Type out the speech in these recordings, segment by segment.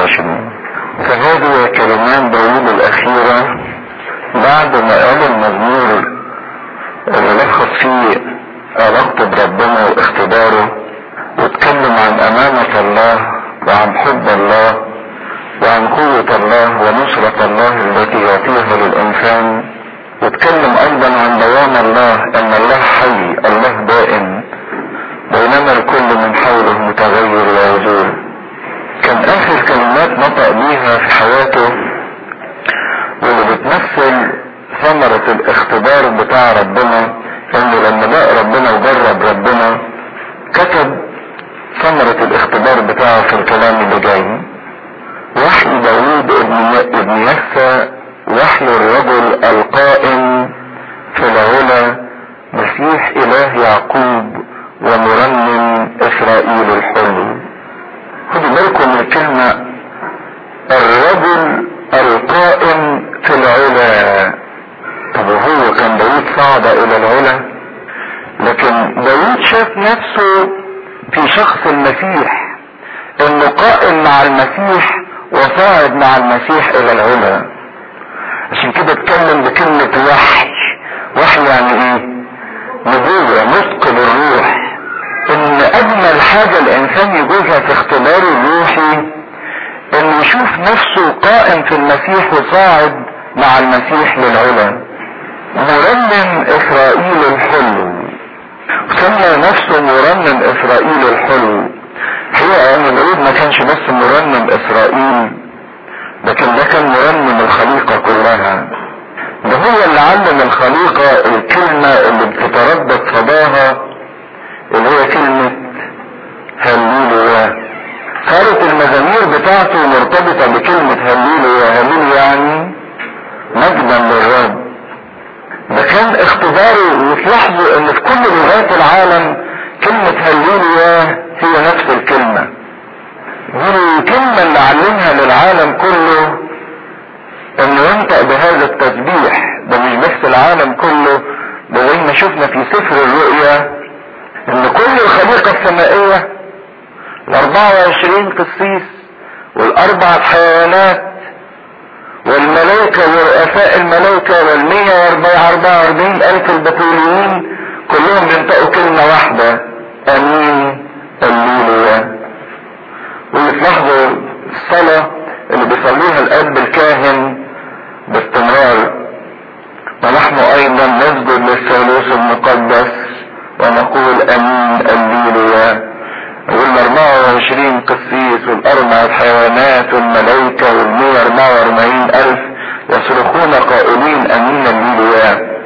وعشرين فهذه كلمات داوود الأخيرة بعد ما قال المزمور اللي لخص فيه علاقته بربنا واختباره واتكلم عن أمانة الله وعن حب الله وعن قوة الله ونصرة الله التي يعطيها للإنسان واتكلم أيضا عن دوام الله أن الله حي الله دائم بينما الكل من حوله متغير ويزول كان آخر كلمات نطق بيها في حياته واللي بتمثل ثمرة الاختبار بتاع ربنا انه لما لقى ربنا وجرب ربنا كتب ثمرة الاختبار بتاعه في الكلام اللي جاي وحي داوود ابن ابن يسى وحي الرجل القائم في العلا مسيح اله يعقوب ومرنم اسرائيل الحلو خدوا بالكم من الكلمة الرجل القائم في العلا طب وهو كان داود صعد الى العلا لكن داود شاف نفسه في شخص المسيح انه قائم مع المسيح وصاعد مع المسيح الى العلا عشان كده اتكلم بكلمة وحي وحي يعني ايه نبوة نطق بالروح ان اجمل حاجة الانسان يجوزها في اختباره الروحي انه يشوف نفسه قائم في المسيح وصاعد مع المسيح للعلا مرنم اسرائيل الحلو سمى نفسه مرنم اسرائيل الحلو حقيقة ان داود ما كانش بس مرنم اسرائيل لكن ده كان مرنم الخليقة كلها ده هو اللي علم الخليقة الكلمة اللي بتتردد صداها اللي هي كلمة هللويا صارت المزامير بتاعته مرتبطة بكلمة هللويا هللويا يعني مجدا للرب ده كان اختباره وتلاحظوا ان في كل لغات العالم كلمة هللويا هي نفس الكلمة دي الكلمة اللي علمها للعالم كله انه ينطق بهذا التسبيح ده مش بس العالم كله ده زي ما شفنا في سفر الرؤيا ان كل الخليقة السمائية ال 24 قسيس والاربع حيوانات والملائكة ورؤساء الملائكة وال 144 الف البتوليين كلهم بينطقوا كلمة واحدة امين الليلويا ويتلاحظوا الصلاة اللي بيصليها الاب الكاهن باستمرار ونحن ايضا نسجد للثالوث المقدس ونقول امين الليلويا وال 24 قسيس والاربع حيوانات والملائكة وال 144 الف يصرخون قائلين امين الليلويا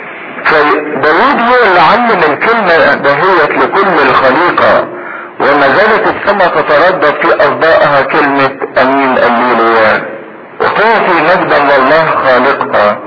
فداود هو اللي علم الكلمة دهيت لكل الخليقة وما زالت السماء تتردد في اصدائها كلمة امين الليلويا وتعطي مجدا لله خالقها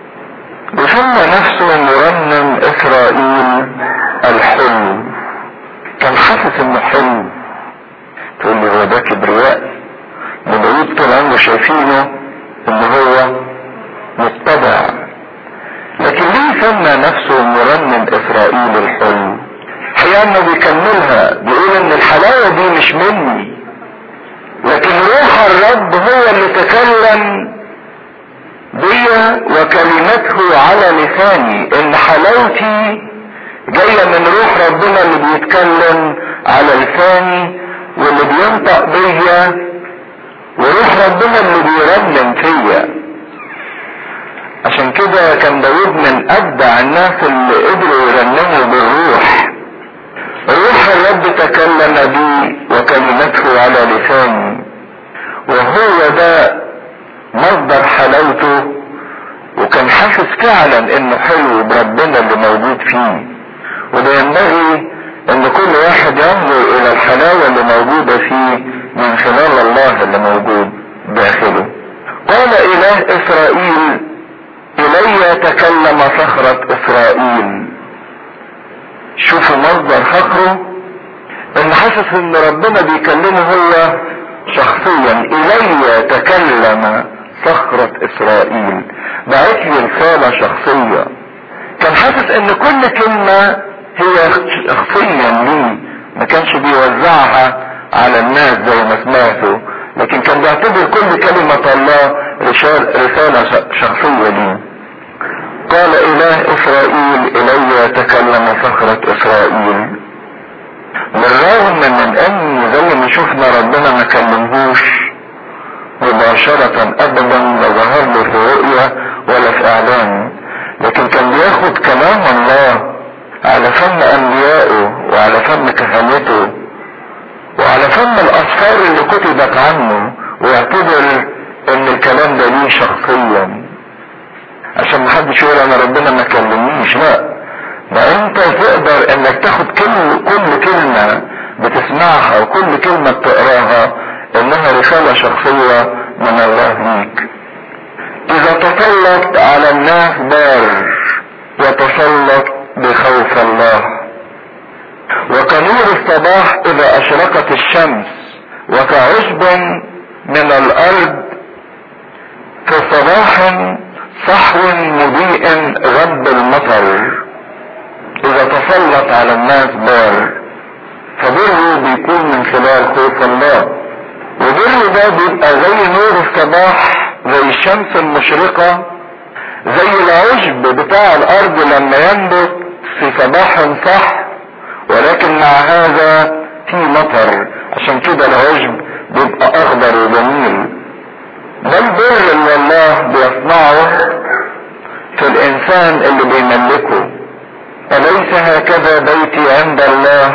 وسمى نفسه مرنم اسرائيل الحلو كان حاسس انه حلو تقول لي هو ده كبرياء وداود طول عمره شايفينه ان هو متبع لكن ليه سمى نفسه مرنم اسرائيل الحلو حقيقة انه بيكملها بيقول ان الحلاوة دي مش مني لكن روح الرب هو اللي تكلم بيا وكلمته على لساني ان حلاوتي جاية من روح ربنا اللي بيتكلم على لساني واللي بينطق بيا وروح ربنا اللي بيرنم فيا عشان كده كان داود من ابدع الناس اللي قدروا يرنموا بالروح روح الرب تكلم بي وكلمته على لساني وهو ده مصدر حلاوته وكان حاسس فعلا انه حلو بربنا اللي موجود فيه وده ينبغي ان كل واحد ينظر الى الحلاوة اللي موجودة فيه من خلال الله اللي موجود داخله قال اله اسرائيل الي تكلم صخرة اسرائيل شوفوا مصدر فخره ان حاسس ان ربنا بيكلمه هو شخصيا الي تكلم صخرة اسرائيل بعت لي رسالة شخصية كان حاسس ان كل كلمة هي شخصيا ليه ما كانش بيوزعها على الناس زي ما سمعتوا لكن كان بيعتبر كل كلمة الله رسالة شخصية ليه قال اله اسرائيل الي تكلم صخرة اسرائيل بالرغم من ان زي ما شفنا ربنا ما كلمهوش مباشرة ابدا لا ظهر له في رؤية ولا في اعلان لكن كان بياخد كلام الله على فم انبيائه وعلى فم كهنته وعلى فم الاسفار اللي كتبت عنه ويعتبر ان الكلام ده ليه شخصيا عشان محدش يقول انا ربنا ما كلمنيش لا ده انت تقدر انك تاخد كل كل كلمة بتسمعها وكل كلمة بتقراها انها رسالة شخصية من الله ليك اذا تسلط على الناس بار يتسلط بخوف الله وكنور الصباح اذا اشرقت الشمس وكعشب من الارض في صباح صحو مضيء غب المطر اذا تسلط على الناس بار فبره بيكون من خلال خوف الله وبره ده بيبقى زي نور الصباح زي الشمس المشرقة زي العشب بتاع الارض لما ينبت في صباح صح ولكن مع هذا في مطر عشان كده العشب بيبقى اخضر وجميل ده البر اللي الله بيصنعه في الانسان اللي بيملكه أليس هكذا بيتي عند الله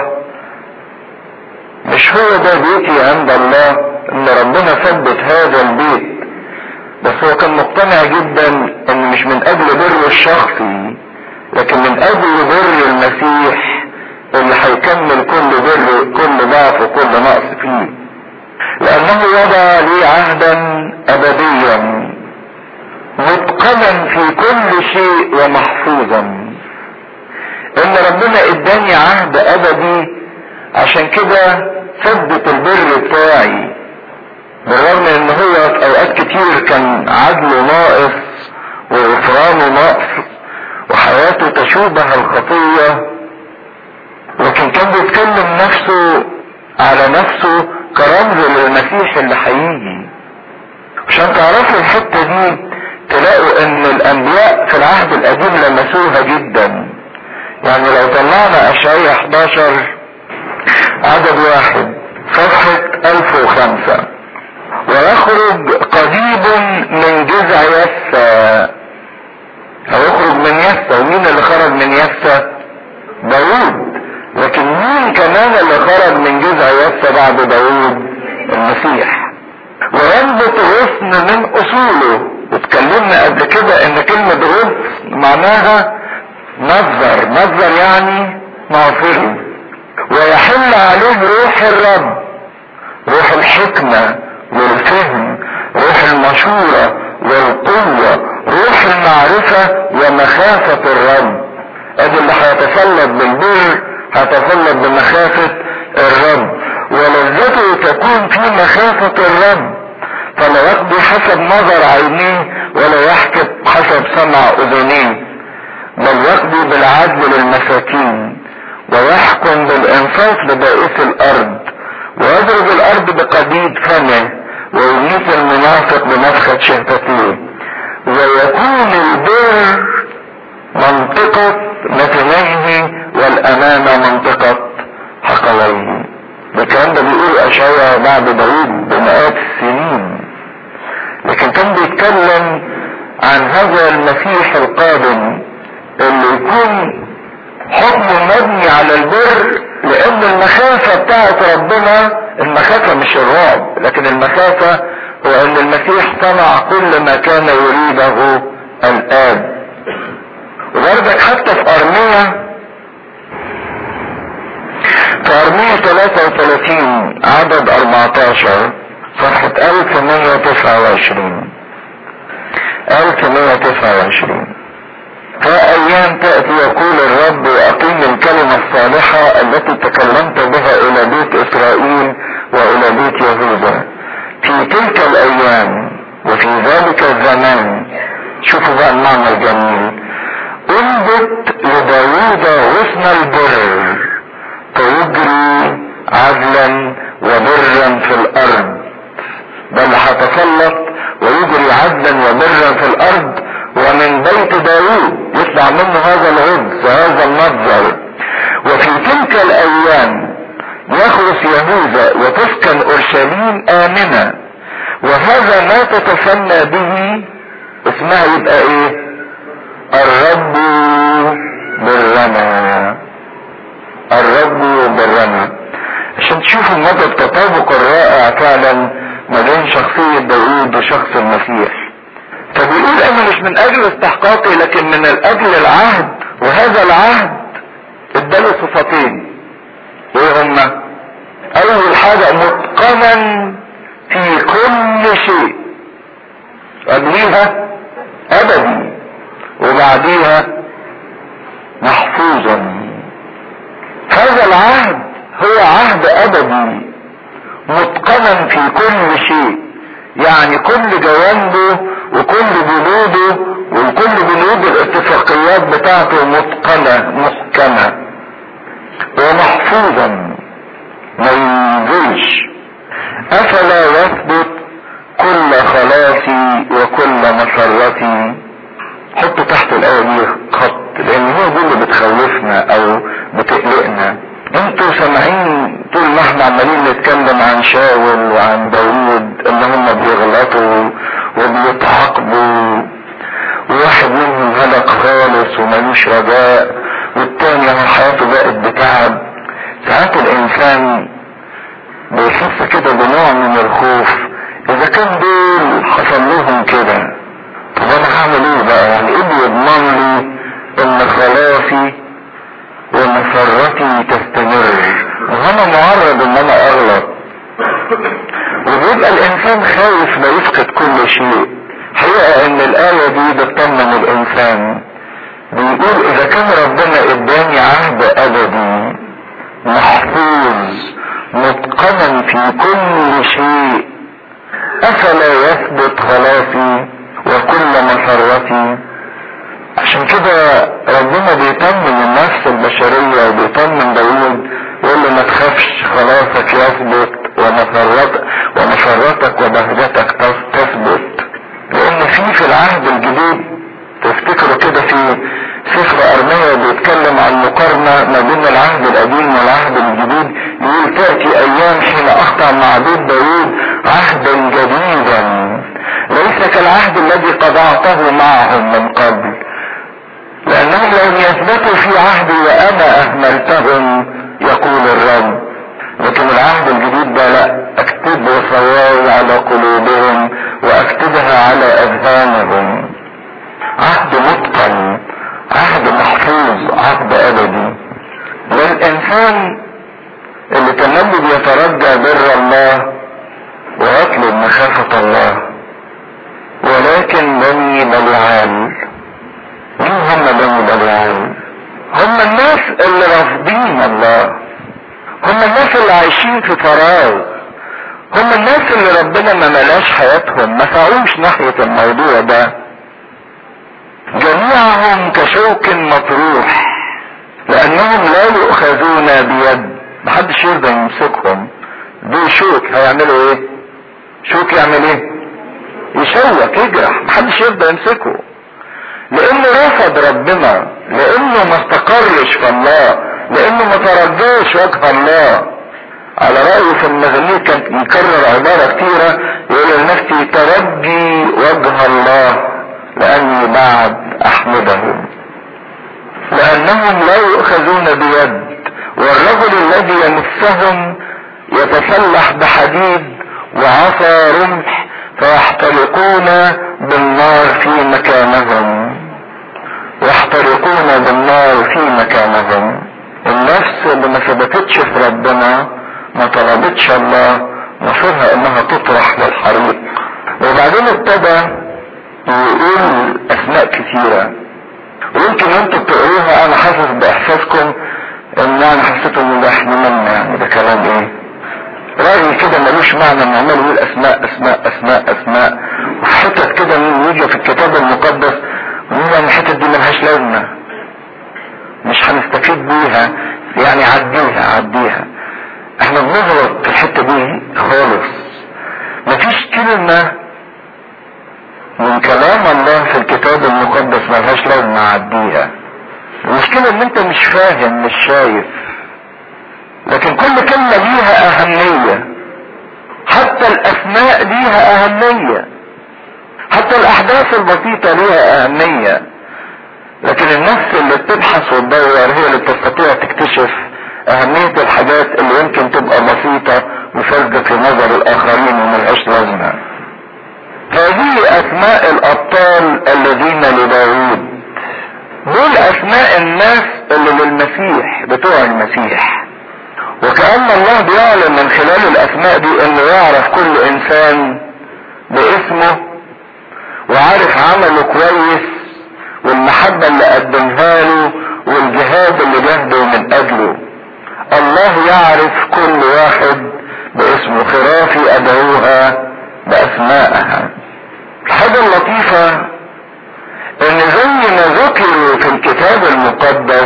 مش هو ده بيتي عند الله ان ربنا ثبت هذا البيت بس هو كان مقتنع جدا ان مش من اجل بره الشخصي لكن من اجل بر المسيح اللي هيكمل كل بر كل ضعف وكل نقص فيه لانه وضع لي عهدا ابديا متقنا في كل شيء ومحفوظا ان ربنا اداني عهد ابدي عشان كده ثبت البر بتاعي بالرغم ان هو في اوقات كتير كان عدله ناقص وغفرانه نقص وحياته تشوبه الخطية لكن كان بيتكلم نفسه على نفسه كرمز للمسيح اللي هيجي عشان تعرفوا الحتة دي تلاقوا ان الانبياء في العهد القديم لمسوها جدا يعني لو طلعنا اشعية 11 عدد واحد صفحة 1005 ويخرج قضيب من جذع يسى هيخرج من يسى ومين اللي خرج من يسى داوود لكن مين كمان اللي خرج من جذع يسى بعد داوود المسيح وينبت غصن من اصوله واتكلمنا قبل كده ان كلمة غصن معناها مصدر مصدر يعني معصري ويحل عليه روح الرب روح الحكمة والفهم روح المشورة والقوة روح المعرفة ومخافة الرب ادي اللي هيتسلط بالبر هيتسلط بمخافة الرب ولذته تكون في مخافة الرب فلا يقضي حسب نظر عينيه ولا يحكم حسب سمع اذنيه بل يقضي بالعدل للمساكين ويحكم بالانصاف لبائس الارض ويضرب الارض بقديد فمه ويميت المنافق بنفخة شهتته ويكون البر منطقة متنيه والامانة منطقة حقويه الكلام ده بيقول اشعيا بعد داود بمئات السنين لكن كان بيتكلم عن هذا المسيح القادم اللي يكون حكمه مبني على البر لان المخافة بتاعت ربنا المخافة مش الرعب لكن المخافة هو ان المسيح صنع كل ما كان يريده الاب وبرضك حتى في ارمية في ارمية 33 عدد 14 صفحة 1129 1129 فأيام تأتي يقول الرب وأقيم الكلمة الصالحة التي تكلمت بها إلى بيت إسرائيل وإلى بيت يهوذا في تلك الأيام وفي ذلك الزمان شوفوا بقى المعنى الجميل انبت لداوود غصن البر فيجري عدلا وبرا في الأرض تخلص يهوذا وتسكن اورشليم امنة وهذا ما تتسمى به اسمها يبقى ايه الرب بالرمى الرب بالرمى عشان تشوفوا مدى التطابق الرائع فعلا ما بين شخصية داوود وشخص المسيح فبيقول انا مش من اجل استحقاقي لكن من اجل العهد وهذا العهد اداله صفتين ايه هما اول حاجة متقنا في كل شيء قبليها ابدي وبعديها محفوظا هذا العهد هو عهد ابدي متقنا في كل شيء يعني كل جوانبه وكل بنوده وكل بنود الاتفاقيات بتاعته متقنة محكمة ومحفوظا ما ينزلش افلا يثبت كل خلاصي وكل مسرتي حط تحت الايه دي خط لان هو دي اللي بتخوفنا او بتقلقنا انتوا سامعين طول ما احنا عمالين نتكلم عن شاول وعن داوود ان هم بيغلطوا وبيتعاقبوا وواحد منهم هلك خالص وملوش رجاء والتاني اهو حياته بقت بتعب ساعات الانسان بيحس كده بنوع من الخوف اذا كان دول حصل لهم كده طب انا هعمل ايه بقى يعني ايه اللي يضمن لي ان خلاصي ومسرتي تستمر وانا معرض ان انا اغلط وبيبقى الانسان خايف لا يفقد كل شيء حقيقة ان الاية دي بتطمن الانسان بيقول اذا كان ربنا اداني عهد ابدي محفوظ متقنا في كل شيء افلا يثبت خلاصي وكل مسرتي عشان كده ربنا بيطمن النفس البشرية وبيطمن داوود يقول له ما تخافش خلاصك يثبت ومسرتك ومسرتك وبهجتك تثبت لان في في العهد الجديد تفتكروا كده في سفر ارميا بيتكلم عن مقارنة ما بين العهد القديم والعهد الجديد يقول تأتي ايام حين اخطأ معبود داوود عهدا جديدا ليس كالعهد الذي قضعته معهم من قبل لانهم لم يثبتوا في عهدي وانا اهملتهم يقول الرب لكن العهد الجديد ده لا اكتب وصواي على قلوبهم واكتبها على اذهانهم عهد متقن عهد محفوظ عهد ابدي للانسان اللي تملي بيترجى بر الله ويطلب مخافة الله ولكن بني بلعال مين هم بني بلعال هم الناس اللي رافضين الله هم الناس اللي عايشين في فراغ هم الناس اللي ربنا ما ملاش حياتهم ما سعوش ناحية الموضوع ده جميعهم كشوك مطروح لانهم لا يؤخذون بيد محدش يرضى يمسكهم دول شوك هيعملوا ايه شوك يعمل ايه يشوك يجرح محدش يرضى يمسكه لانه رفض ربنا لانه ما استقرش في الله لانه ما ترجاش وجه الله على رأيه في المغنية كان يكرر عبارة كتيرة يقول لنفسي ترجي وجه الله لاني بعد احمده لانهم لا يؤخذون بيد والرجل الذي يمسهم يتسلح بحديد وعصا رمح فيحترقون بالنار في مكانهم يحترقون بالنار في مكانهم النفس اللي ما ثبتتش في ربنا ما طلبتش الله مصيرها انها تطرح للحريق وبعدين ابتدى يقول اسماء كثيرة ويمكن انتوا بتقروها انا حاسس باحساسكم ان انا حسيت ان ده احنا منا يعني ده كلام ايه راجل كده ملوش معنى ان عمال يقول اسماء اسماء اسماء اسماء وفي حتت كده يجي في الكتاب المقدس ويقول ان الحتت دي ملهاش لازمه مش هنستفيد بيها يعني عديها عديها احنا بنغلط في الحته دي خالص مفيش كلمه من كلام الله في الكتاب المقدس ملهاش لازمه عديها المشكله ان انت مش فاهم مش شايف لكن كل كلمة النعمة ليها اهمية حتى الاسماء ليها اهمية حتى الاحداث البسيطة ليها اهمية لكن النفس اللي بتبحث وتدور هي اللي تستطيع تكتشف اهمية الحاجات اللي يمكن تبقى بسيطة وفاسدة في نظر الاخرين وملهاش لازمة هذه اسماء الابطال الذين لداود دول اسماء الناس اللي للمسيح بتوع المسيح وكأن الله بيعلن من خلال الاسماء دي انه يعرف كل انسان باسمه وعارف عمله كويس والمحبة اللي قدمها له والجهاد اللي جهده من اجله الله يعرف كل واحد باسمه خرافي ادعوها باسمائها الحاجة اللطيفة ان زي ما ذكروا في الكتاب المقدس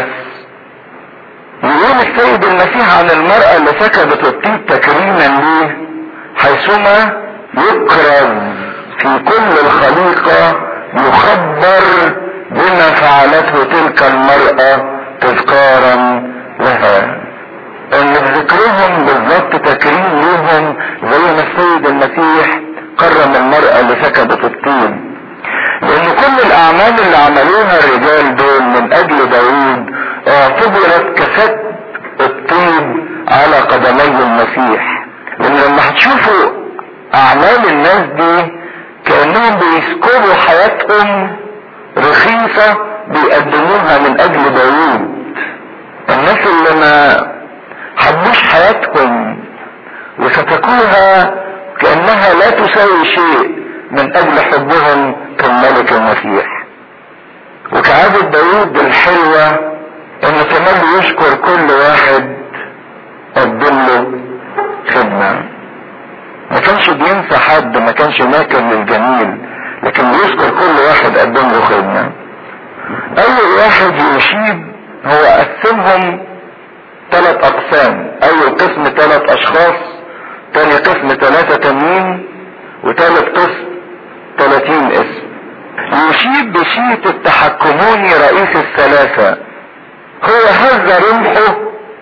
يقول السيد المسيح عن المرأة اللي سكبت الطيب تكريما ليه حيثما يكرز في كل الخليقة يخبر بما فعلته تلك المرأة تذكارا لها ان ذكرهم بالظبط تكريم لهم زي ما السيد المسيح كرم المرأة اللي سكبت الطين لان كل الاعمال اللي عملوها الرجال دول من اجل داوود اعتبرت كسد الطين على قدمي المسيح لان لما هتشوفوا اعمال الناس دي كانهم بيسكبوا حياتهم رخيصة بيقدموها من اجل داوود الناس اللي ما حبوش حياتهم وسفكوها كأنها لا تساوي شيء من اجل حبهم كالملك المسيح وكعادة داود الحلوة انه كمان يشكر كل واحد قدم له خدمة ما كانش بينسى حد ما كانش ماكر للجميل لكن بيشكر كل واحد قدم له خدمة اول واحد يشيد هو قسمهم ثلاث اقسام اول قسم ثلاث اشخاص تاني قسم ثلاثة تانيين وثالث قسم ثلاثين اسم يشيد بشيت التحكموني رئيس الثلاثة هو هز رمحه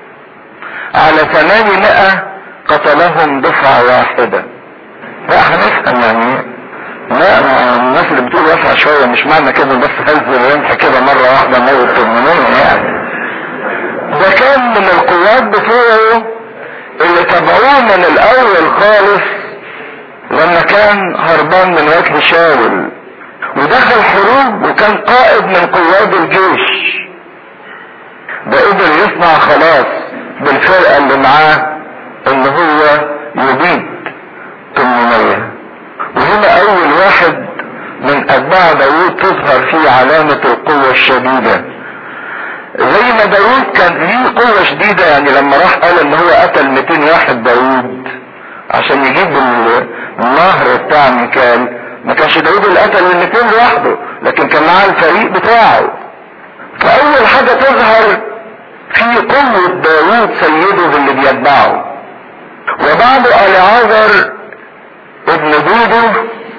على ثمانمائة قتلهم دفعة واحدة لا هنفهم يعني لا الناس اللي بتقول واسع شوية مش معنى كده بس هز الرمح كده مرة واحدة موت 800 يعني ده كان من القوات بتوعه اللي تبعوه من الاول خالص لما كان هربان من وجه شاول ودخل حروب وكان قائد من قوات الجيش ده قدر يصنع خلاص بالفرقة اللي معاه ان هو يبيد 800 وهنا اول واحد من اتباع داوود تظهر فيه علامة القوة الشديدة زي ما داوود كان ليه قوة شديدة يعني لما راح قال ان هو قتل 200 واحد داوود عشان يجيب النهر بتاع ميكال ما كانش داوود اللي قتل ال 200 لوحده لكن كان معاه الفريق بتاعه فاول حاجة تظهر في قوة داوود سيده اللي بيتبعه وبعد العازر ابن دودو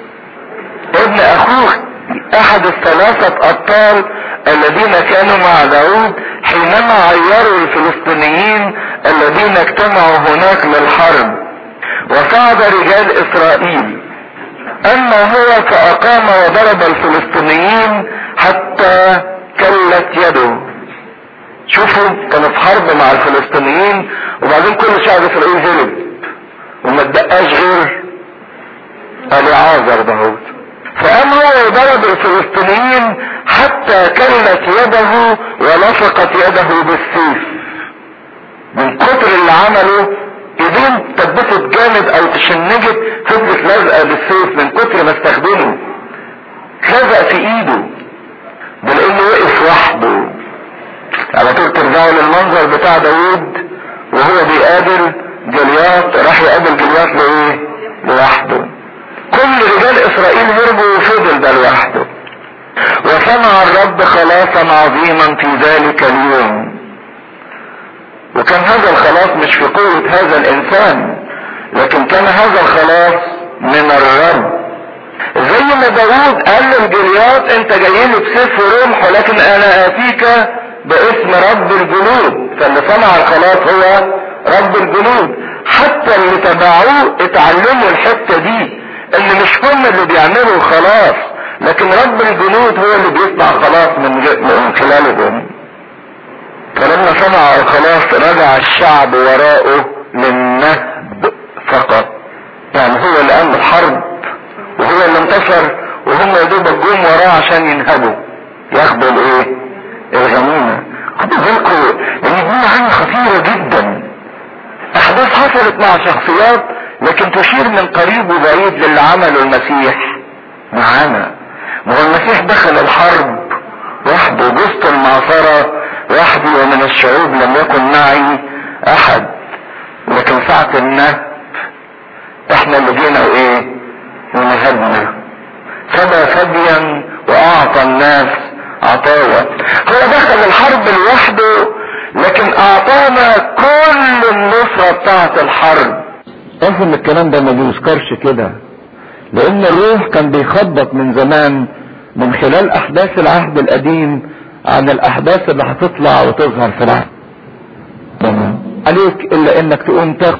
ابن اخوه احد الثلاثة ابطال الذين كانوا مع داود حينما عيروا الفلسطينيين الذين اجتمعوا هناك للحرب وصعد رجال اسرائيل اما هو فاقام وضرب الفلسطينيين حتى كلت يده شوفوا كانوا في حرب مع الفلسطينيين وبعدين كل شعب اسرائيل هرب وما تبقاش غير اليعازر داود فقام هو وضرب الفلسطينيين حتى كلت يده ولصقت يده بالسيف من كتر اللي عمله ايدين تثبتت جامد او تشنجت فضلت لازقه بالسيف من كتر ما استخدمه لزق في ايده ده لانه وقف وحده على طول ترجعوا للمنظر بتاع داوود وهو بيقابل جليات راح يقابل جليات لايه لوحده كل رجال اسرائيل هربوا وفضل ده لوحده وصنع الرب خلاصا عظيما في ذلك اليوم وكان هذا الخلاص مش في قوة هذا الانسان لكن كان هذا الخلاص من الرب زي ما داود قال للجليات انت جاي لي بسيف ورمح ولكن انا اتيك باسم رب الجنود فاللي صنع الخلاص هو رب الجنود حتى اللي تبعوه اتعلموا الحتة دي ان مش هم اللي بيعملوا خلاص لكن رب الجنود هو اللي بيصنع خلاص من, من خلالهم فلما صنع الخلاص رجع الشعب وراءه للنهب فقط يعني هو اللي قام الحرب وهو اللي انتصر وهم يا دوب جم وراه عشان ينهبوا ياخدوا الايه الغنيمه خدوا بالكم ان دي معاني خطيره جدا احداث حصلت مع شخصيات لكن تشير من قريب وبعيد للي عمله المسيح معانا ما هو المسيح دخل الحرب وحده وسط المعصرة وحدي ومن الشعوب لم يكن معي احد لكن ساعة النهب احنا اللي جينا وايه ونهبنا فدى فديا واعطى الناس عطايا هو دخل الحرب لوحده لكن اعطانا كل النصرة بتاعت الحرب افهم الكلام ده ما بيذكرش كده لان الروح كان بيخبط من زمان من خلال احداث العهد القديم عن الاحداث اللي هتطلع وتظهر في العهد عليك الا انك تقوم تاخد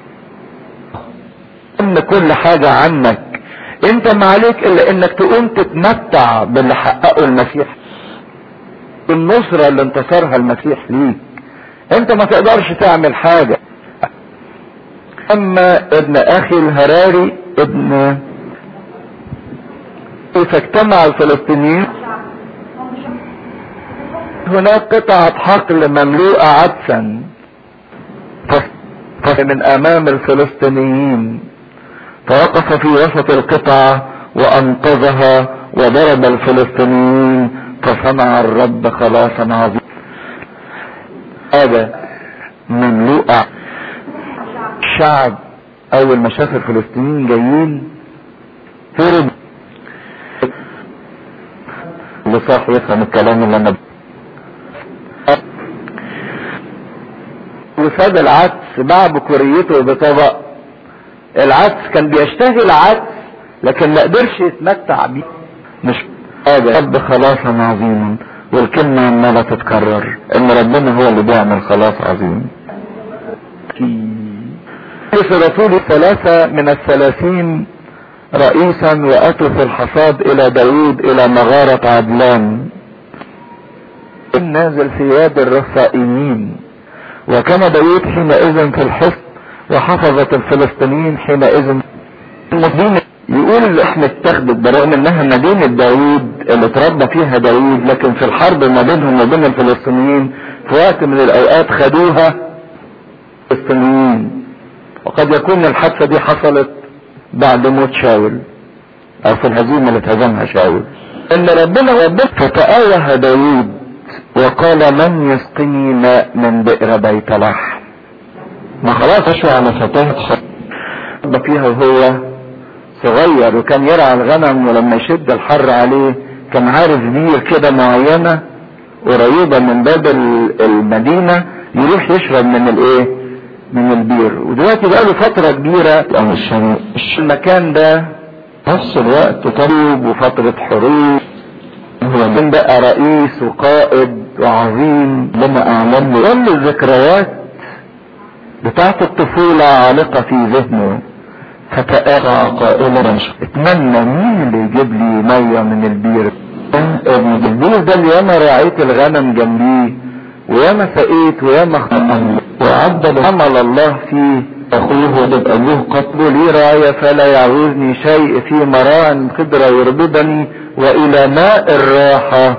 ان كل حاجة عنك انت ما عليك الا انك تقوم تتمتع باللي حققه المسيح النصرة اللي انتصرها المسيح ليك انت ما تقدرش تعمل حاجة اما ابن اخي الهراري ابن فاجتمع الفلسطينيين هناك قطعة حقل مملوءة عدسا من امام الفلسطينيين فوقف في وسط القطعة وانقذها وضرب الفلسطينيين فصنع الرب خلاصا عظيما هذا مملوءة الشعب اول ما شاف الفلسطينيين جايين هرب لصاح يفهم الكلام اللي انا وساب العدس باع بكوريته بطبق العدس كان بيشتهي العدس لكن ما قدرش يتمتع بيه مش حاجة رب خلاصا عظيما والكلمة عمالة تتكرر ان ربنا هو اللي بيعمل خلاص عظيم في رسول ثلاثة من الثلاثين رئيسا واتوا في الحصاد الى داود الى مغارة عدلان نازل في وادي الرفائيين وكان داود حينئذ في الحصن وحفظت الفلسطينيين حينئذ المسلمين يقول احنا اتخذت برغم انها مدينة داود اللي اتربى فيها داود لكن في الحرب ما بينهم وبين الفلسطينيين في وقت من الاوقات خدوها الفلسطينيين وقد يكون الحادثة دي حصلت بعد موت شاول او في الهزيمة اللي اتهزمها شاول ان ربنا ربك فتآوه داود وقال من يسقني ماء من بئر بيت لحم ما خلاص اشوى على فتاة فيها وهو صغير وكان يرعى الغنم ولما يشد الحر عليه كان عارف بير كده معينة قريبة من باب المدينة يروح يشرب من الايه من البير ودلوقتي بقى له فترة كبيرة المكان ده نفس الوقت قريب وفترة حروب هو من بقى رئيس وقائد وعظيم لما اعلم له كل الذكريات بتاعت الطفولة عالقة في ذهنه فتأرى قائلا اتمنى مين اللي يجيب لي مية من البير ابن البير ده اللي ياما رعيت الغنم جنبيه وياما سقيت وياما خطأ وعبد عمل الله فيه اخوه تبقى له قتله لي راية فلا يعوزني شيء في مراء قدر يربدني والى ماء الراحة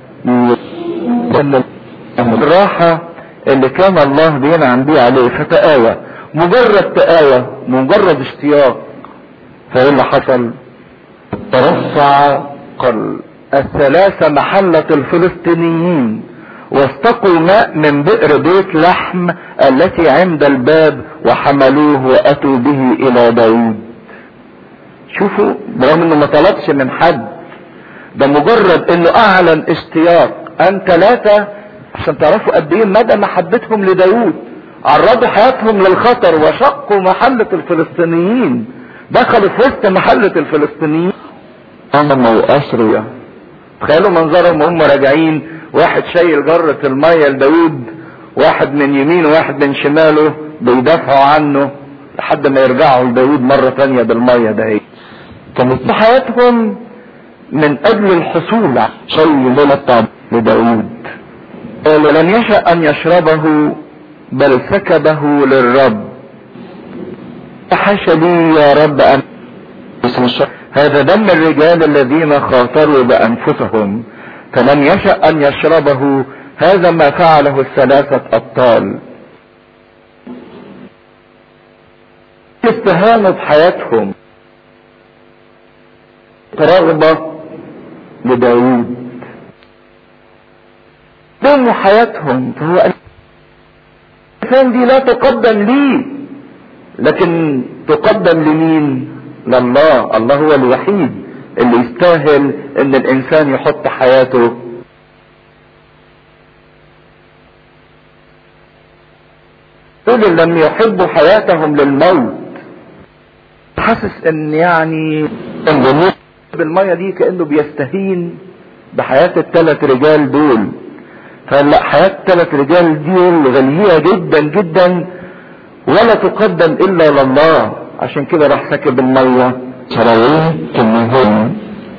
الراحة اللي كان الله بينعم بيه عليه فتآوى مجرد تآوى مجرد اشتياق فايه اللي حصل ترفع قل الثلاثة محلة الفلسطينيين واستقوا ماء من بئر بيت لحم التي عند الباب وحملوه واتوا به الى داود شوفوا برغم انه ما طلبش من حد ده مجرد انه اعلن اشتياق ان ثلاثة عشان تعرفوا قد ايه مدى محبتهم لداود عرضوا حياتهم للخطر وشقوا محلة الفلسطينيين دخلوا في وسط محلة الفلسطينيين امامه واسرية تخيلوا منظرهم وهم راجعين واحد شايل جرة المية لداود واحد من يمين وواحد من شماله بيدافعوا عنه لحد ما يرجعوا لداود مرة تانية بالمية ده كانت حياتهم من اجل الحصول على شيء للطعم لداود قال لن يشأ ان يشربه بل سكبه للرب حاشا لي يا رب ان هذا دم الرجال الذين خاطروا بانفسهم فلم يشأ ان يشربه هذا ما فعله الثلاثة ابطال استهانوا بحياتهم رغبة لداود دم حياتهم فهو الانسان دي لا تقدم لي لكن تقدم لمين لله الله هو الوحيد اللي يستاهل ان الانسان يحط حياته دول لم يحبوا حياتهم للموت حاسس ان يعني بالمية دي كأنه بيستهين بحياة الثلاث رجال دول فلا حياة الثلاث رجال دول غالية جدا جدا ولا تقدم الا لله عشان كده راح سكب المية سراويه كان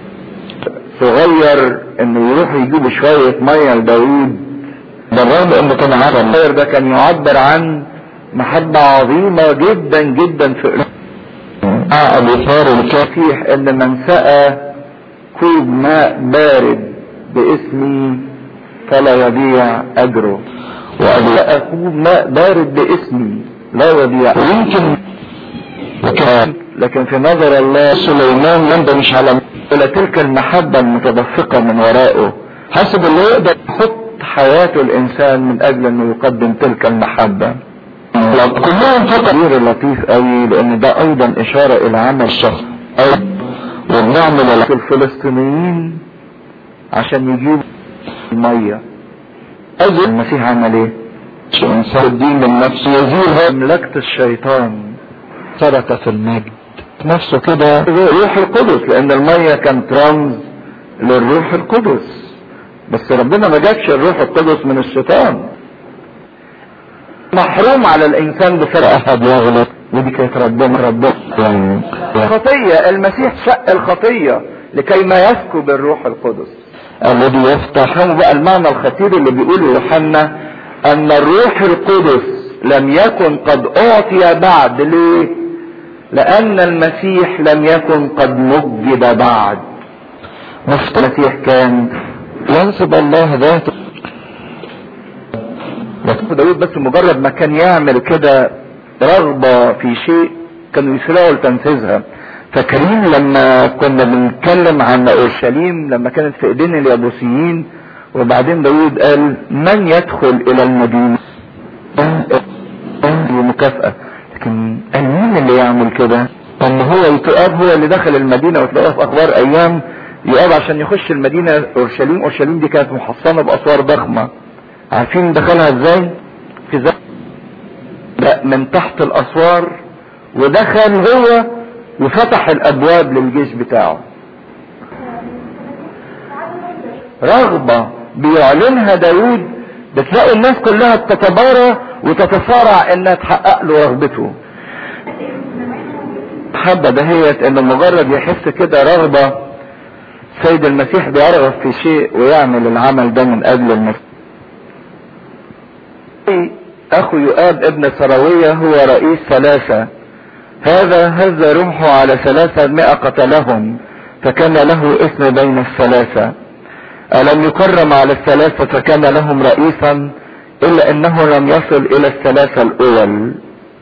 صغير انه يروح يجيب شوية مية لداود بالرغم انه كان عارف الصغير ده كان يعبر عن محبة عظيمة جدا جدا في ابو ثار الكفيح ان من سقى كوب ماء بارد باسمي فلا يضيع اجره وابو سقى كوب ماء بارد باسمي لا يضيع ويمكن لكن, لكن في نظر الله سليمان يندى مش على ولا تلك المحبة المتدفقة من ورائه حسب اللي يقدر يحط حياته الانسان من اجل انه يقدم تلك المحبة كلهم فقط غير لطيف قوي لان ده ايضا اشارة الى عمل الشخص وبنعمل الفلسطينيين عشان يجيبوا المية أجل المسيح عمل ايه انسان الدين من نفسه يزيل مملكة الشيطان ثبت في المجد نفسه كده روح القدس لان المية كانت رمز للروح القدس بس ربنا ما جابش الروح القدس من الشيطان محروم على الانسان بسبب احد يغلط ودي كانت ربنا ربنا يعني خطية المسيح شق الخطية لكي ما يسكب الروح القدس الذي يفتح بقى المعنى الخطير اللي بيقوله يوحنا ان الروح القدس لم يكن قد اعطي بعد ليه لان المسيح لم يكن قد مجد بعد المسيح كان ينسب الله ذاته لكن داود بس مجرد ما كان يعمل كده رغبة في شيء كانوا يسرعوا لتنفيذها فاكرين لما كنا بنتكلم عن اورشليم لما كانت في ايدين اليابوسيين وبعدين داود قال من يدخل الى المدينة مكافأة لكن قال مين اللي يعمل كده ان هو يتقاب هو اللي دخل المدينة وتلاقوها في اخبار ايام يقاب عشان يخش المدينة اورشليم اورشليم دي كانت محصنة باسوار ضخمة عارفين دخلها ازاي في زي من تحت الاسوار ودخل هو وفتح الابواب للجيش بتاعه رغبة بيعلنها داود بتلاقي الناس كلها بتتبارى وتتصارع انها تحقق له رغبته حبة دهيت ان مجرد يحس كده رغبة سيد المسيح بيرغب في شيء ويعمل العمل ده من اجل المسيح اخو يؤاب ابن سراوية هو رئيس ثلاثة هذا هز روحه على ثلاثة مئة قتلهم فكان له اسم بين الثلاثة ألم يكرم على الثلاثة فكان لهم رئيسا إلا أنه لم يصل إلى الثلاثة الأول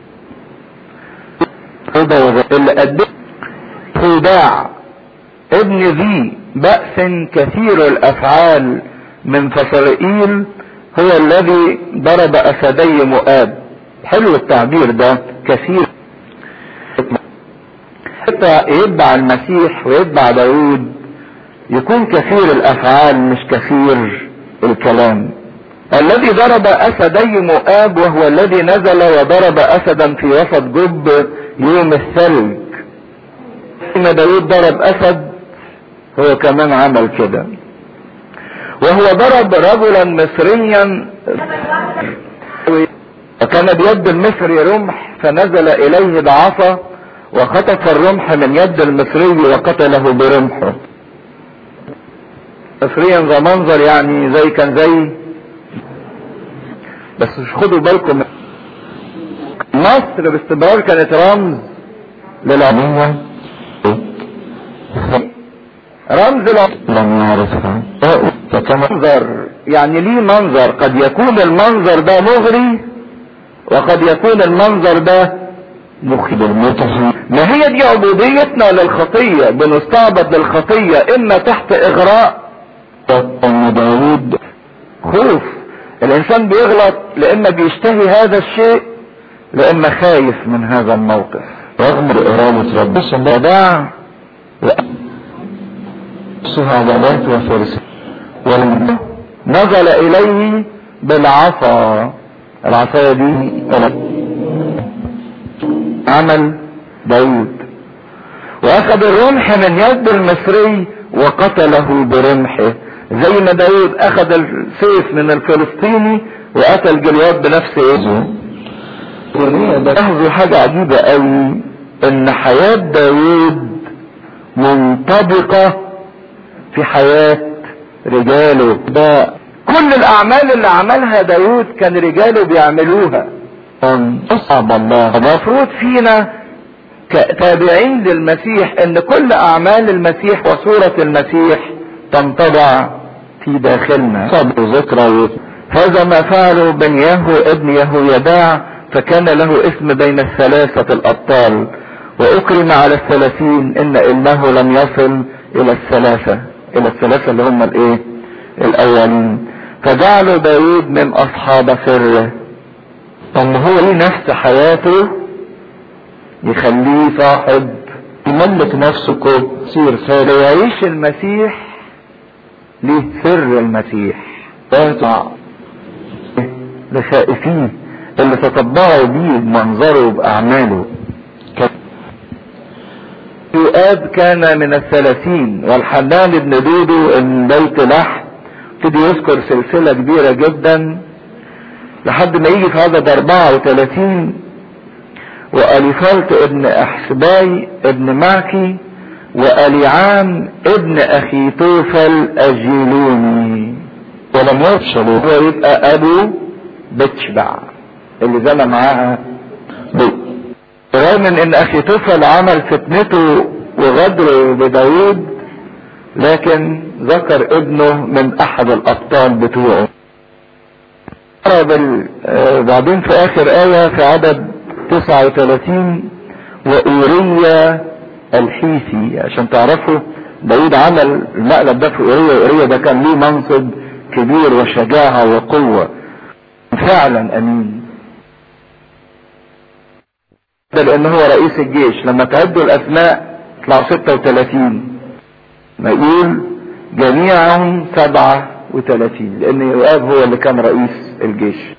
اللي قدم خداع ابن ذي بأس كثير الأفعال من فصرائيل هو الذي ضرب أسدي مؤاب حلو التعبير ده كثير حتى يتبع المسيح ويتبع داود يكون كثير الافعال مش كثير الكلام الذي ضرب اسدي مؤاب وهو الذي نزل وضرب اسدا في وسط جب يوم الثلج ان داود ضرب اسد هو كمان عمل كده وهو ضرب رجلا مصريا وكان بيد المصري رمح فنزل اليه بعصا وخطف الرمح من يد المصري وقتله برمحه مصريا ذا منظر يعني زي كان زي بس مش خدوا بالكم مصر باستمرار كانت رمز للعمومة رمز لم يعرفها فكما منظر يعني ليه منظر قد يكون المنظر ده مغري وقد يكون المنظر ده مخد المتحي ما هي دي عبوديتنا للخطية بنستعبد للخطية اما تحت اغراء ان داود خوف الانسان بيغلط لان بيشتهي هذا الشيء لان خايف من هذا الموقف رغم إرادة ربنا وداع عضلات وفرس والمدى نزل اليه بالعصا العصاية دي عمل داود واخذ الرمح من يد المصري وقتله برمحه زي ما داود اخذ السيف من الفلسطيني وقتل جلياد بنفس ايه لاحظوا حاجة عجيبة قوي ان حياة داود منطبقة في حياة رجاله ده كل الاعمال اللي عملها داود كان رجاله بيعملوها أصعب الله المفروض فينا كتابعين للمسيح ان كل اعمال المسيح وصورة المسيح تنطبع في داخلنا صبر ذكرى هذا ما فعله بن يهو ابن يهويداع فكان له اسم بين الثلاثة الابطال واكرم على الثلاثين ان انه لم يصل الى الثلاثة الى الثلاثة اللي هم الايه الاولين فجعلوا داود من اصحاب سره ان هو ليه نفس حياته يخليه صاحب يملك نفسه كو سير خير ويعيش المسيح ليه سر المسيح يطلع لخائفيه اللي تطبعوا بيه بمنظره وبأعماله يؤاب كان من الثلاثين والحنان بن دودو من بيت لحم ابتدي يذكر سلسلة كبيرة جدا لحد ما يجي في عدد 34 وأليفالت ابن أحسباي ابن معكي وأليعام ابن أخي توفل الجيلوني ولم يفشل هو يبقى أبو بتشبع اللي زنى معاها رغم من ان اخي توفل عمل فتنته وغدره بداود لكن ذكر ابنه من احد الابطال بتوعه بال... آه بعدين في اخر آية في عدد 39 وأوريا الحيثي عشان تعرفوا داود عمل المقلب ده في أوريا أوريا ده كان ليه منصب كبير وشجاعة وقوة فعلا أمين ده لأن هو رئيس الجيش لما تعدوا الأسماء يطلعوا 36 ما يقول جميعهم 37 لأن يؤاب هو اللي كان رئيس الجيش